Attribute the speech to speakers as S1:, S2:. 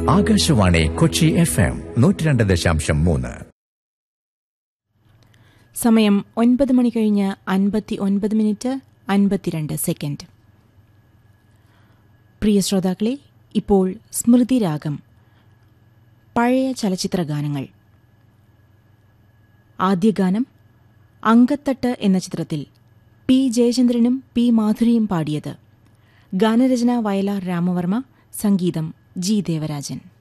S1: Akashvani Kochi F M നൂറ്റി രണ്ട് ദശാംശം മൂന്ന്
S2: സമയം ഒൻപത് മണി കഴിഞ്ഞ് അൻപത്തി ഒൻപത് മിനിറ്റ് അൻപത്തിരണ്ട് സെക്കൻഡ് പ്രിയ ശ്രോതാക്കളെ ഇപ്പോൾ സ്മൃതിരാഗം പഴയ ചലച്ചിത്ര ഗാനങ്ങൾ ആദ്യ ഗാനം അങ്കത്തട്ട് എന്ന ചിത്രത്തിൽ പി ജയചന്ദ്രനും പി മാധുരിയും പാടിയത് ഗാനരചന വയലാർ രാമവർമ്മ സംഗീതം ജി ദേവരാജൻ